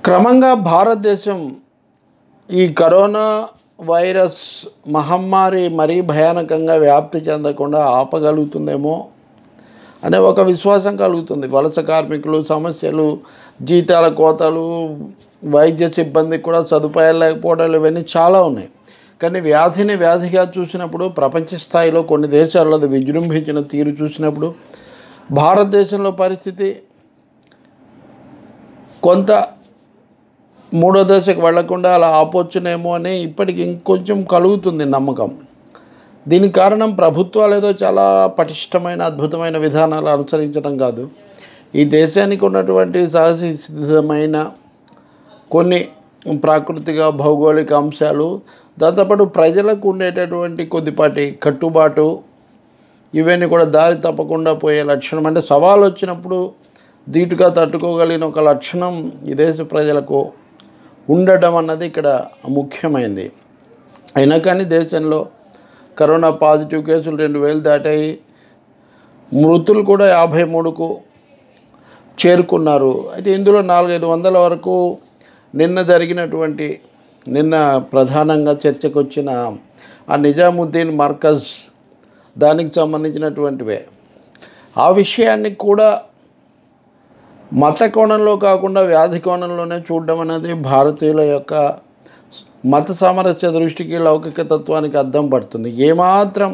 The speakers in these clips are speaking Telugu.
క్రమంగా భారతదేశం ఈ కరోనా వైరస్ మహమ్మారి మరీ భయానకంగా వ్యాప్తి చెందకుండా ఆపగలుగుతుందేమో అనే ఒక విశ్వాసం కలుగుతుంది వలస కార్మికులు సమస్యలు జీతాల కోతలు వైద్య సిబ్బందికి కూడా సదుపాయాలు లేకపోవడాలు ఇవన్నీ చాలా ఉన్నాయి కానీ వ్యాధిని వ్యాధిగా చూసినప్పుడు ప్రపంచ స్థాయిలో కొన్ని దేశాల్లో అది విజృంభించిన తీరు చూసినప్పుడు భారతదేశంలో పరిస్థితి కొంత మూడో దశకు వెళ్లకుండా అలా ఆపొచ్చునేమో అని ఇప్పటికి ఇంకొంచెం కలుగుతుంది నమ్మకం దీనికి కారణం ప్రభుత్వాలు ఏదో చాలా పటిష్టమైన అద్భుతమైన విధానాలు అనుసరించడం కాదు ఈ దేశానికి ఉన్నటువంటి సహసిద్ధమైన కొన్ని ప్రాకృతిక భౌగోళిక అంశాలు దాంతోపాటు ప్రజలకు ఉండేటటువంటి కొద్దిపాటి కట్టుబాటు ఇవన్నీ కూడా దారి తప్పకుండా పోయే లక్షణం అంటే సవాలు వచ్చినప్పుడు ధీటుగా తట్టుకోగలిగిన ఒక లక్షణం ఈ దేశ ప్రజలకు ఉండటం అన్నది ఇక్కడ ముఖ్యమైనది అయినా కానీ దేశంలో కరోనా పాజిటివ్ కేసులు రెండు వేలు దాటాయి మృతులు కూడా యాభై మూడుకు చేరుకున్నారు అయితే ఇందులో నాలుగైదు వందల వరకు నిన్న జరిగినటువంటి నిన్న ప్రధానంగా చర్చకు వచ్చిన ఆ నిజాముద్దీన్ మర్కజ్ దానికి సంబంధించినటువంటివే ఆ విషయాన్ని కూడా మత కోణంలో కాకుండా వ్యాధి కోణంలోనే చూడడం అనేది భారతీయుల యొక్క మత సామరస్య దృష్టికి లౌకిక తత్వానికి అద్దం పడుతుంది ఏమాత్రం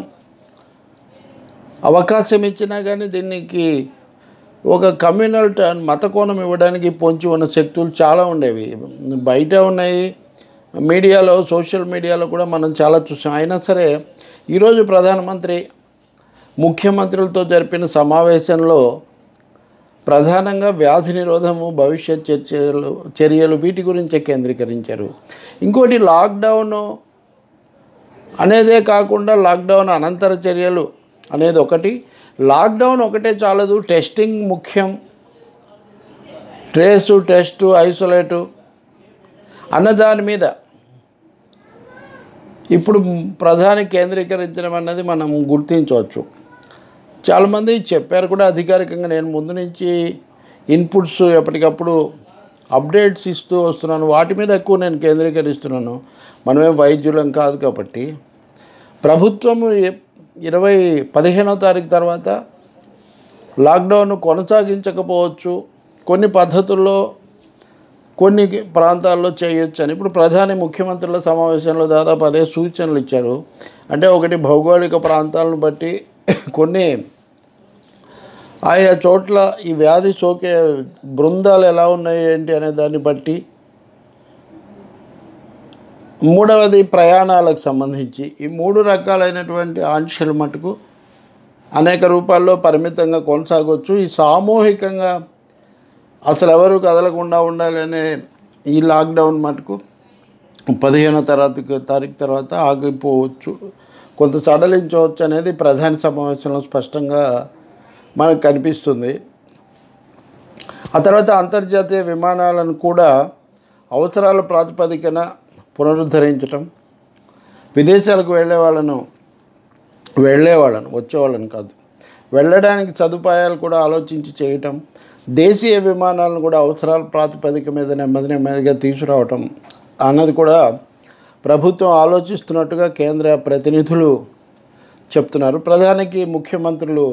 అవకాశం ఇచ్చినా కానీ దీనికి ఒక కమ్యూనల్ టర్న్ మత కోణం ఇవ్వడానికి పొంచి ఉన్న శక్తులు చాలా ఉండేవి బయట ఉన్నాయి మీడియాలో సోషల్ మీడియాలో కూడా మనం చాలా చూసాం అయినా సరే ఈరోజు ప్రధానమంత్రి ముఖ్యమంత్రులతో జరిపిన సమావేశంలో ప్రధానంగా వ్యాధి నిరోధము భవిష్యత్ చర్చలు చర్యలు వీటి గురించే కేంద్రీకరించారు ఇంకోటి లాక్డౌన్ అనేదే కాకుండా లాక్డౌన్ అనంతర చర్యలు అనేది ఒకటి లాక్డౌన్ ఒకటే చాలదు టెస్టింగ్ ముఖ్యం ట్రేసు టెస్టు ఐసోలేటు అన్నదాని మీద ఇప్పుడు ప్రధాని కేంద్రీకరించడం అన్నది మనం గుర్తించవచ్చు చాలామంది చెప్పారు కూడా అధికారికంగా నేను ముందు నుంచి ఇన్పుట్స్ ఎప్పటికప్పుడు అప్డేట్స్ ఇస్తూ వస్తున్నాను వాటి మీద ఎక్కువ నేను కేంద్రీకరిస్తున్నాను మనమేం వైద్యులం కాదు కాబట్టి ప్రభుత్వము ఇరవై పదిహేనో తారీఖు తర్వాత లాక్డౌన్ కొనసాగించకపోవచ్చు కొన్ని పద్ధతుల్లో కొన్ని ప్రాంతాల్లో చేయొచ్చు అని ఇప్పుడు ప్రధాని ముఖ్యమంత్రుల సమావేశంలో దాదాపు అదే సూచనలు ఇచ్చారు అంటే ఒకటి భౌగోళిక ప్రాంతాలను బట్టి కొన్ని ఆయా చోట్ల ఈ వ్యాధి సోకే బృందాలు ఎలా ఉన్నాయి ఏంటి అనే దాన్ని బట్టి మూడవది ప్రయాణాలకు సంబంధించి ఈ మూడు రకాలైనటువంటి ఆంక్షలు మటుకు అనేక రూపాల్లో పరిమితంగా కొనసాగవచ్చు ఈ సామూహికంగా అసలు ఎవరు కదలకుండా ఉండాలనే ఈ లాక్డౌన్ మటుకు పదిహేనో తరగతి తారీఖు తర్వాత ఆగిపోవచ్చు కొంత సడలించవచ్చు అనేది ప్రధాన సమావేశంలో స్పష్టంగా మనకు కనిపిస్తుంది ఆ తర్వాత అంతర్జాతీయ విమానాలను కూడా అవసరాల ప్రాతిపదికన పునరుద్ధరించటం విదేశాలకు వెళ్ళే వాళ్ళను వెళ్ళేవాళ్ళను వచ్చేవాళ్ళని కాదు వెళ్ళడానికి సదుపాయాలు కూడా ఆలోచించి చేయటం దేశీయ విమానాలను కూడా అవసరాల ప్రాతిపదిక మీద నెమ్మది నెమ్మదిగా తీసుకురావటం అన్నది కూడా ప్రభుత్వం ఆలోచిస్తున్నట్టుగా కేంద్ర ప్రతినిధులు చెప్తున్నారు ప్రధానికి ముఖ్యమంత్రులు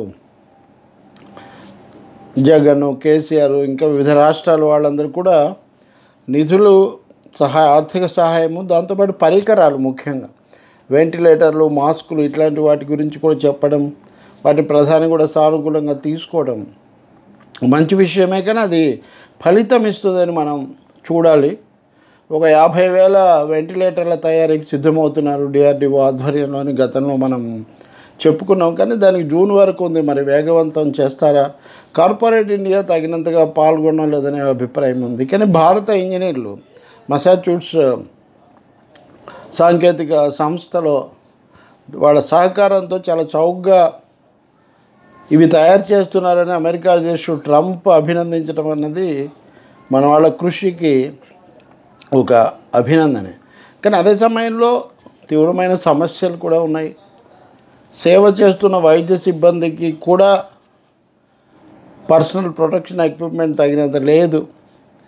జగన్ కేసీఆర్ ఇంకా వివిధ రాష్ట్రాల వాళ్ళందరూ కూడా నిధులు సహాయ ఆర్థిక సహాయము దాంతోపాటు పరికరాలు ముఖ్యంగా వెంటిలేటర్లు మాస్కులు ఇట్లాంటి వాటి గురించి కూడా చెప్పడం వాటిని ప్రధాని కూడా సానుకూలంగా తీసుకోవడం మంచి విషయమే కానీ అది ఫలితం ఇస్తుందని మనం చూడాలి ఒక యాభై వేల వెంటిలేటర్ల తయారీకి సిద్ధమవుతున్నారు డిఆర్డిఓ ఆధ్వర్యంలోని గతంలో మనం చెప్పుకున్నాం కానీ దానికి జూన్ వరకు ఉంది మరి వేగవంతం చేస్తారా కార్పొరేట్ ఇండియా తగినంతగా పాల్గొనలేదనే అభిప్రాయం ఉంది కానీ భారత ఇంజనీర్లు మసాచ్యూట్స్ సాంకేతిక సంస్థలో వాళ్ళ సహకారంతో చాలా చౌకగా ఇవి తయారు చేస్తున్నారని అమెరికా అధ్యక్షుడు ట్రంప్ అభినందించడం అన్నది మన వాళ్ళ కృషికి ఒక అభినందనే కానీ అదే సమయంలో తీవ్రమైన సమస్యలు కూడా ఉన్నాయి సేవ చేస్తున్న వైద్య సిబ్బందికి కూడా పర్సనల్ ప్రొటెక్షన్ ఎక్విప్మెంట్ తగినంత లేదు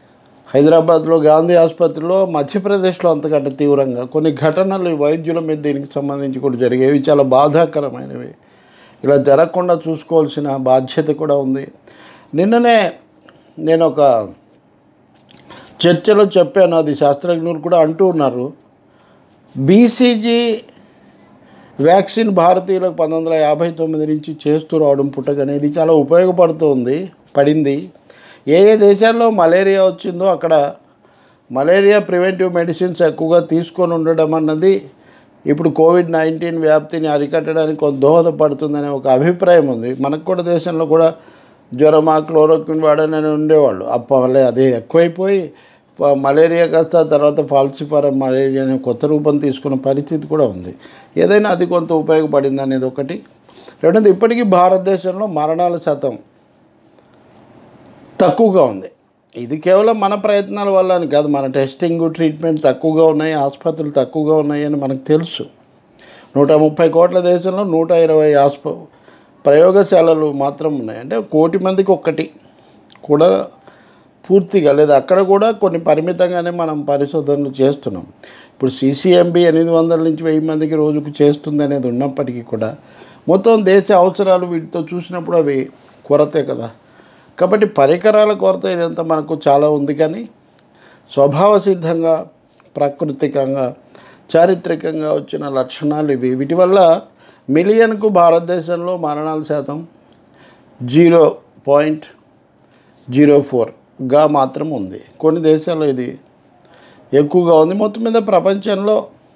హైదరాబాద్లో గాంధీ ఆసుపత్రిలో మధ్యప్రదేశ్లో అంతకంటే తీవ్రంగా కొన్ని ఘటనలు ఈ వైద్యుల మీద దీనికి సంబంధించి కూడా జరిగేవి చాలా బాధాకరమైనవి ఇలా జరగకుండా చూసుకోవాల్సిన బాధ్యత కూడా ఉంది నిన్ననే నేను ఒక చర్చలో చెప్పాను అది శాస్త్రజ్ఞులు కూడా అంటూ ఉన్నారు బీసీజీ వ్యాక్సిన్ భారతీయులకు పంతొమ్మిది వందల యాభై తొమ్మిది నుంచి చేస్తూ రావడం పుట్టకనేది చాలా ఉపయోగపడుతుంది పడింది ఏ ఏ దేశాల్లో మలేరియా వచ్చిందో అక్కడ మలేరియా ప్రివెంటివ్ మెడిసిన్స్ ఎక్కువగా తీసుకొని ఉండడం అన్నది ఇప్పుడు కోవిడ్ నైన్టీన్ వ్యాప్తిని అరికట్టడానికి కొంత దోహదపడుతుందనే ఒక అభిప్రాయం ఉంది మనకు కూడా దేశంలో కూడా జ్వరమా క్లోరోక్విన్ వాడనని ఉండేవాళ్ళు అప్పలే అదే ఎక్కువైపోయి ప- మలేరియా కాస్త తర్వాత ఫాల్సిఫారం మలేరియా అనే కొత్త రూపం తీసుకున్న పరిస్థితి కూడా ఉంది ఏదైనా అది కొంత ఉపయోగపడింది అనేది ఒకటి రెండోది ఇప్పటికీ భారతదేశంలో మరణాల శాతం తక్కువగా ఉంది ఇది కేవలం మన ప్రయత్నాల వల్ల అని కాదు మన టెస్టింగ్ ట్రీట్మెంట్ తక్కువగా ఉన్నాయి ఆసుపత్రులు తక్కువగా ఉన్నాయి అని మనకు తెలుసు నూట ముప్పై కోట్ల దేశంలో నూట ఇరవై ఆస్ప ప్రయోగశాలలు మాత్రం ఉన్నాయి అంటే కోటి మందికి ఒక్కటి కూడా పూర్తిగా లేదా అక్కడ కూడా కొన్ని పరిమితంగానే మనం పరిశోధనలు చేస్తున్నాం ఇప్పుడు సీసీఎంబీ ఎనిమిది వందల నుంచి వెయ్యి మందికి రోజుకు చేస్తుంది అనేది ఉన్నప్పటికీ కూడా మొత్తం దేశ అవసరాలు వీటితో చూసినప్పుడు అవి కొరతే కదా కాబట్టి పరికరాల కొరత ఇదంతా మనకు చాలా ఉంది కానీ స్వభావ సిద్ధంగా ప్రాకృతికంగా చారిత్రకంగా వచ్చిన లక్షణాలు ఇవి వీటి వల్ల మిలియన్కు భారతదేశంలో మరణాల శాతం జీరో పాయింట్ జీరో ఫోర్గా మాత్రం ఉంది కొన్ని దేశాల్లో ఇది ఎక్కువగా ఉంది మొత్తం మీద ప్రపంచంలో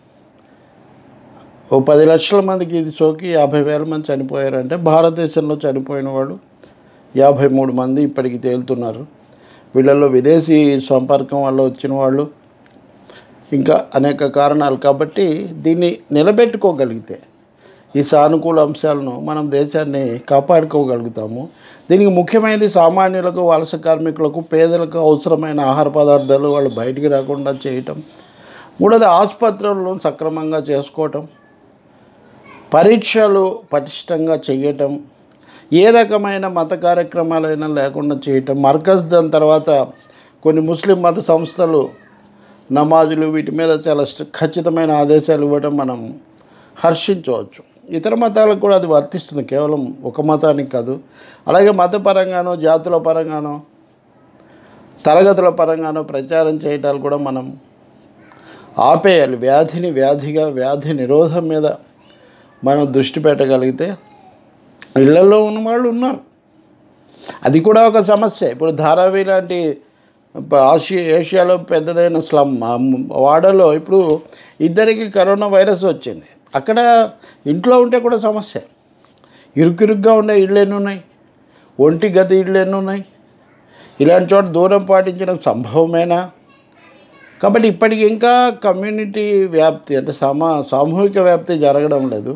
ఓ పది లక్షల మందికి ఇది సోకి యాభై వేల మంది చనిపోయారంటే భారతదేశంలో చనిపోయిన వాళ్ళు యాభై మూడు మంది ఇప్పటికి తేలుతున్నారు వీళ్ళల్లో విదేశీ సంపర్కం వల్ల వచ్చిన వాళ్ళు ఇంకా అనేక కారణాలు కాబట్టి దీన్ని నిలబెట్టుకోగలిగితే ఈ సానుకూల అంశాలను మనం దేశాన్ని కాపాడుకోగలుగుతాము దీనికి ముఖ్యమైనది సామాన్యులకు వలస కార్మికులకు పేదలకు అవసరమైన ఆహార పదార్థాలు వాళ్ళు బయటికి రాకుండా చేయటం మూడోది ఆసుపత్రులను సక్రమంగా చేసుకోవటం పరీక్షలు పటిష్టంగా చేయటం ఏ రకమైన మత కార్యక్రమాలైనా లేకుండా చేయటం మర్కజ్ దాని తర్వాత కొన్ని ముస్లిం మత సంస్థలు నమాజులు వీటి మీద చాలా స్ట్రి- ఖచ్చితమైన ఆదేశాలు ఇవ్వడం మనం హర్షించవచ్చు ఇతర మతాలకు కూడా అది వర్తిస్తుంది కేవలం ఒక మతానికి కాదు అలాగే మతపరంగానో జాతుల పరంగానో తరగతుల పరంగానో ప్రచారం చేయటాలు కూడా మనం ఆపేయాలి వ్యాధిని వ్యాధిగా వ్యాధి నిరోధం మీద మనం దృష్టి పెట్టగలిగితే ఇళ్లలో ఉన్న వాళ్ళు ఉన్నారు అది కూడా ఒక సమస్య ఇప్పుడు ధారావి లాంటి ప- ఆసియా ఏషియాలో పెద్దదైన స్లమ్ ఆ మ్- వాడలో ఇప్పుడు ఇద్దరికి కరోనా వైరస్ వచ్చింది అక్కడ ఇంట్లో ఉంటే కూడా సమస్య ఇరుకిరుగ్గా ఉండే ఇళ్ళు ఎన్ని ఉన్నాయి ఒంటి గది ఇళ్ళు ఎన్ని ఉన్నాయి ఇలాంటి చోట దూరం పాటించడం సంభవమేనా కాబట్టి ఇప్పటికి ఇంకా కమ్యూనిటీ వ్యాప్తి అంటే సమా సామూహిక వ్యాప్తి జరగడం లేదు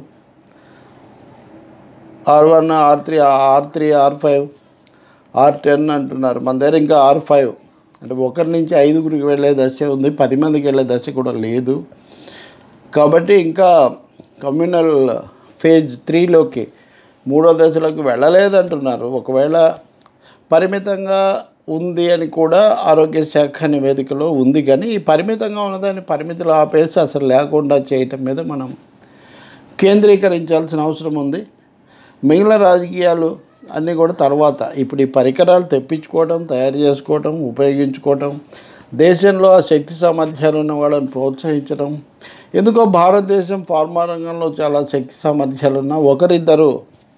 R one R three R three R five R ten అంటున్నారు మన దగ్గర ఇంకా ఆర్ ఫైవ్ అంటే ఒకరి నుంచి ఐదుగురికి వెళ్ళే దశ ఉంది పది మందికి వెళ్ళే దశ కూడా లేదు కాబట్టి ఇంకా కమ్యూనల్ ఫేజ్ త్రీలోకి మూడో దశలోకి వెళ్ళలేదంటున్నారు ఒకవేళ పరిమితంగా ఉంది అని కూడా ఆరోగ్య శాఖ నివేదికలో ఉంది కానీ ఈ పరిమితంగా ఉన్నదాన్ని పరిమితులు ఆపేసి అసలు లేకుండా చేయటం మీద మనం కేంద్రీకరించాల్సిన అవసరం ఉంది మిగిలిన రాజకీయాలు అన్నీ కూడా తర్వాత ఇప్పుడు ఈ పరికరాలు తెప్పించుకోవడం తయారు చేసుకోవడం ఉపయోగించుకోవడం దేశంలో ఆ శక్తి సామర్థ్యాలు ఉన్న వాళ్ళని ప్రోత్సహించడం ఎందుకో భారతదేశం ఫార్మా రంగంలో చాలా శక్తి సామర్థ్యాలు ఉన్న ఒకరిద్దరు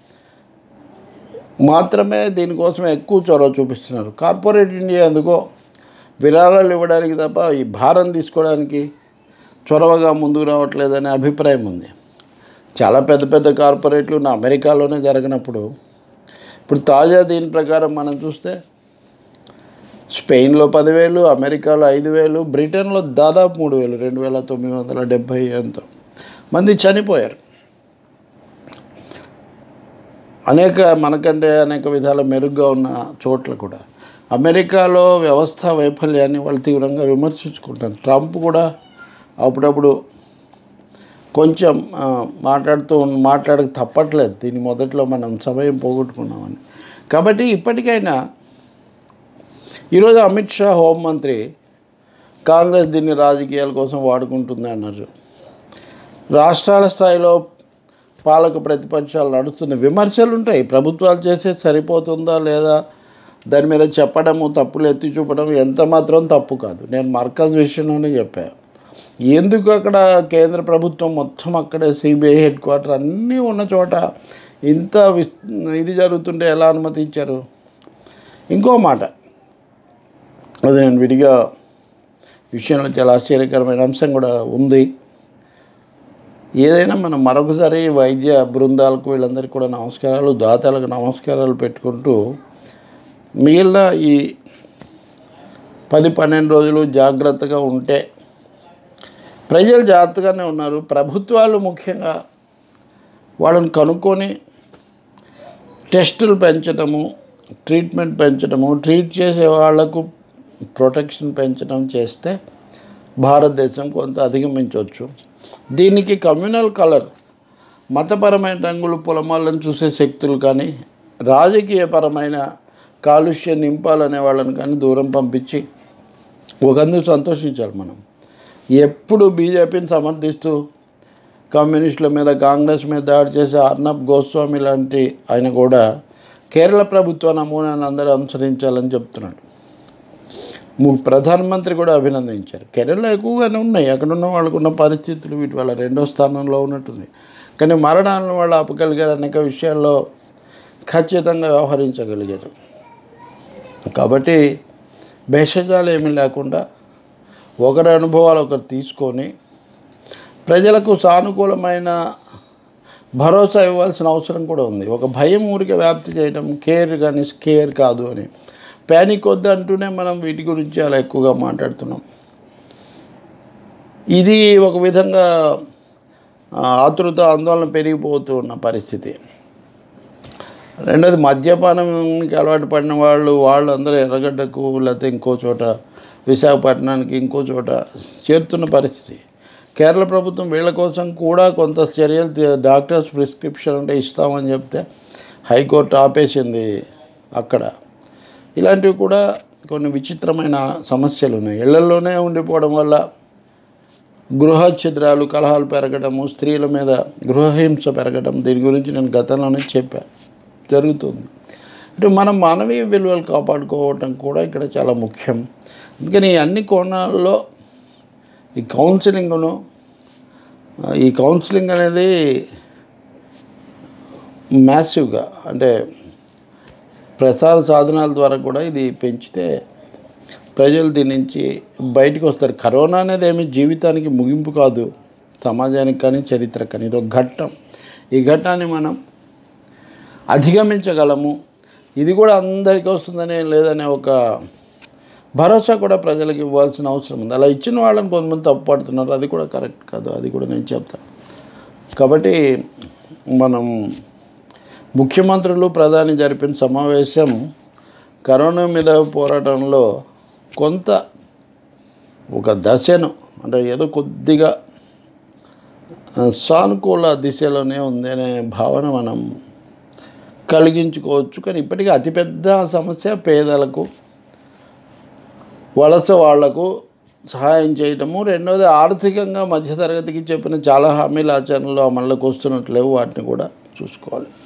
మాత్రమే దీనికోసం ఎక్కువ చొరవ చూపిస్తున్నారు కార్పొరేట్ ఇండియా ఎందుకో విరాళాలు ఇవ్వడానికి తప్ప ఈ భారం తీసుకోవడానికి చొరవగా ముందుకు రావట్లేదనే అభిప్రాయం ఉంది చాలా పెద్ద పెద్ద కార్పొరేట్లు నా అమెరికాలోనే జరిగినప్పుడు ఇప్పుడు తాజా దీని ప్రకారం మనం చూస్తే స్పెయిన్లో పదివేలు అమెరికాలో ఐదు వేలు బ్రిటన్లో దాదాపు మూడు వేలు రెండు వేల తొమ్మిది వందల డెబ్భై ఎంతో మంది చనిపోయారు అనేక మనకంటే అనేక విధాల మెరుగ్గా ఉన్న చోట్ల కూడా అమెరికాలో వ్యవస్థ వైఫల్యాన్ని వాళ్ళు తీవ్రంగా విమర్శించుకుంటారు ట్రంప్ కూడా అప్పుడప్పుడు కొంచెం ఆ, మాట్లాడుతూ ఉన్న- మాట్లాడక తప్పట్లేదు దీని మొదట్లో మనం సమయం పోగొట్టుకున్నామని కాబట్టి ఇప్పటికైనా ఈరోజు అమిత్ షా హోంమంత్రి కాంగ్రెస్ దీన్ని రాజకీయాల కోసం వాడుకుంటుంది అన్నారు రాష్ట్రాల స్థాయిలో పాలక ప్రతిపక్షాలు నడుస్తున్న విమర్శలు ఉంటాయి ప్రభుత్వాలు చేసేది సరిపోతుందా లేదా దాని మీద చెప్పడము తప్పులు ఎత్తి చూపడం ఎంత మాత్రం తప్పు కాదు నేను మర్కజ్ విషయంలోనే చెప్పాను ఎందుకు అక్కడ కేంద్ర ప్రభుత్వం మొత్తం అక్కడే సిబిఐ హెడ్ క్వార్టర్ అన్నీ ఉన్న చోట ఇంత వి- ఇది జరుగుతుంటే ఎలా అనుమతించారు ఇంకో మాట అది నేను విడిగా విషయంలో చాలా ఆశ్చర్యకరమైన అంశం కూడా ఉంది ఏదైనా మనం మరొకసారి వైద్య బృందాలకు వీళ్ళందరికీ కూడా నమస్కారాలు దాతలకు నమస్కారాలు పెట్టుకుంటూ మిగిలిన ఈ పది పన్నెండు రోజులు జాగ్రత్తగా ఉంటే ప్రజలు జాగ్రత్తగానే ఉన్నారు ప్రభుత్వాలు ముఖ్యంగా వాళ్ళని కనుక్కొని టెస్టులు పెంచడము ట్రీట్మెంట్ పెంచడము ట్రీట్ చేసే వాళ్లకు ప్రొటెక్షన్ పెంచడం చేస్తే భారతదేశం కొంత అధిగమించవచ్చు దీనికి కమ్యూనల్ కలర్ మతపరమైన రంగులు పొలమాలను చూసే శక్తులు కానీ రాజకీయపరమైన కాలుష్యం నింపాలనే వాళ్ళని కానీ దూరం పంపించి ఒకందుకు సంతోషించాలి మనం ఎప్పుడు బీజేపీని సమర్థిస్తూ కమ్యూనిస్టుల మీద కాంగ్రెస్ మీద దాడి చేసే అర్నబ్ గోస్వామి లాంటి ఆయన కూడా కేరళ ప్రభుత్వ నమూనాను అందరూ అనుసరించాలని చెప్తున్నాడు ము- ప్రధానమంత్రి కూడా అభినందించారు కేరళ ఎక్కువగానే ఉన్నాయి అక్కడ ఉన్న వాళ్ళకు ఉన్న పరిస్థితులు వీటి వల్ల రెండో స్థానంలో ఉన్నట్టుంది కానీ మరణాలను వాళ్ళు ఆపగలిగారు అనేక విషయాల్లో ఖచ్చితంగా వ్యవహరించగలిగారు కాబట్టి భేషజాలు ఏమీ లేకుండా ఒకరి అనుభవాలు ఒకరు తీసుకొని ప్రజలకు సానుకూలమైన భరోసా ఇవ్వాల్సిన అవసరం కూడా ఉంది ఒక భయం ఊరికే వ్యాప్తి చేయడం కేర్ కానీ స్కేర్ కాదు అని ప్యానిక్ వద్దు అంటూనే మనం వీటి గురించి చాలా ఎక్కువగా మాట్లాడుతున్నాం ఇది ఒక విధంగా ఆ, ఆతృత ఆందోళన పెరిగిపోతూ ఉన్న పరిస్థితి రెండోది మద్యపానంకి అలవాటు పడిన వాళ్ళు వాళ్ళందరూ ఎర్రగడ్డకు లేకపోతే ఇంకో చోట విశాఖపట్నానికి ఇంకో చోట చేరుతున్న పరిస్థితి కేరళ ప్రభుత్వం వీళ్ళ కోసం కూడా కొంత చర్యలు తీ- డాక్టర్స్ ప్రిస్క్రిప్షన్ అంటే ఇస్తామని చెప్తే హైకోర్టు ఆపేసింది అక్కడ ఇలాంటివి కూడా కొన్ని విచిత్రమైన సమస్యలు ఉన్నాయి ఇళ్లలోనే ఉండిపోవడం వల్ల గృహ ఛిద్రాలు కలహాలు పెరగడము స్త్రీల మీద గృహహింస పెరగడం దీని గురించి నేను గతంలోనే చెప్పా జరుగుతుంది అంటే మనం మానవీయ విలువలు కాపాడుకోవటం కూడా ఇక్కడ చాలా ముఖ్యం అందుకని ఈ అన్ని కోణాల్లో ఈ కౌన్సిలింగ్ను ఆ, ఈ కౌన్సిలింగ్ అనేది మ్యాసివ్గా అంటే ప్రసార సాధనాల ద్వారా కూడా ఇది పెంచితే ప్రజలు దీని నుంచి బయటకు వస్తారు కరోనా అనేది ఏమి జీవితానికి ముగింపు కాదు సమాజానికి కానీ చరిత్ర కానీ ఇది ఒక ఘట్టం ఈ ఘట్టాన్ని మనం అధిగమించగలము ఇది కూడా అందరికీ వస్తుందనే లేదనే ఒక భరోసా కూడా ప్రజలకు ఇవ్వాల్సిన అవసరం ఉంది అలా ఇచ్చిన వాళ్ళని కొంతమంది తప్పుపడుతున్నారు అది కూడా కరెక్ట్ కాదు అది కూడా నేను చెప్తాను కాబట్టి మనం ముఖ్యమంత్రులు ప్రధాని జరిపిన సమావేశం కరోనా మీద పోరాటంలో కొంత ఒక దశను అంటే ఏదో కొద్దిగా ఆ, సానుకూల దిశలోనే ఉంది అనే భావన మనం కలిగించుకోవచ్చు కానీ ఇప్పటికీ అతిపెద్ద సమస్య పేదలకు వలస వాళ్లకు సహాయం చేయటము రెండవది ఆర్థికంగా మధ్యతరగతికి చెప్పిన చాలా హామీలు ఆచరణలో అమల్లోకి వస్తున్నట్లేవు వాటిని కూడా చూసుకోవాలి